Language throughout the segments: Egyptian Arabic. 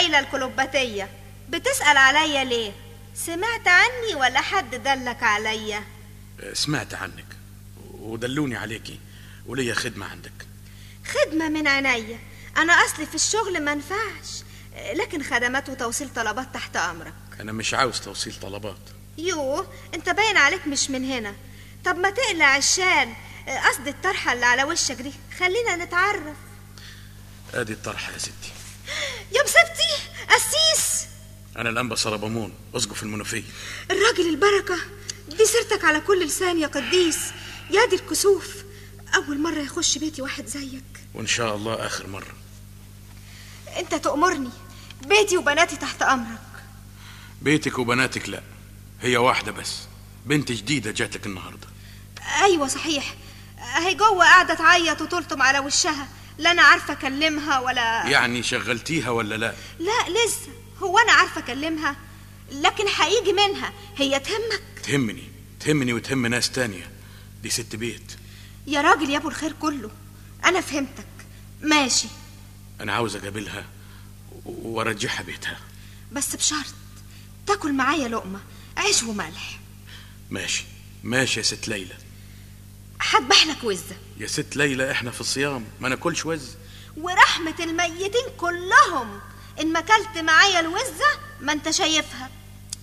ليلى الكلوباتية بتسأل عليا ليه سمعت عني ولا حد دلك عليا سمعت عنك ودلوني عليكي وليا خدمة عندك خدمة من عينيا أنا أصلي في الشغل ما نفعش لكن خدمات وتوصيل طلبات تحت أمرك أنا مش عاوز توصيل طلبات يو أنت باين عليك مش من هنا طب ما تقلع الشال قصدي الطرحة اللي على وشك دي خلينا نتعرف ادي الطرحة يا ستي يا مسبتي قسيس أنا الأنبا صربمون أسقف المنوفية الراجل البركة دي سيرتك على كل لسان يا قديس يا دي الكسوف أول مرة يخش بيتي واحد زيك وإن شاء الله آخر مرة أنت تأمرني بيتي وبناتي تحت أمرك بيتك وبناتك لا هي واحدة بس بنت جديدة جاتك النهاردة أيوة صحيح هي جوه قاعدة تعيط وتلطم على وشها لا أنا عارفة أكلمها ولا يعني شغلتيها ولا لا لا لسه هو أنا عارفة أكلمها لكن هيجي منها هي تهمك تهمني تهمني وتهم ناس تانية دي ست بيت يا راجل يا أبو الخير كله أنا فهمتك ماشي أنا عاوز أقابلها و- وأرجعها بيتها بس بشرط تاكل معايا لقمة عيش وملح ماشي ماشي يا ست ليلى هذبح لك وزة يا ست ليلى احنا في الصيام ما ناكلش وز ورحمة الميتين كلهم إن ما أكلت معايا الوزة ما أنت شايفها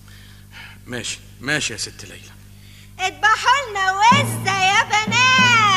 ماشي ماشي يا ست ليلى اذبحوا لنا وزة يا بنات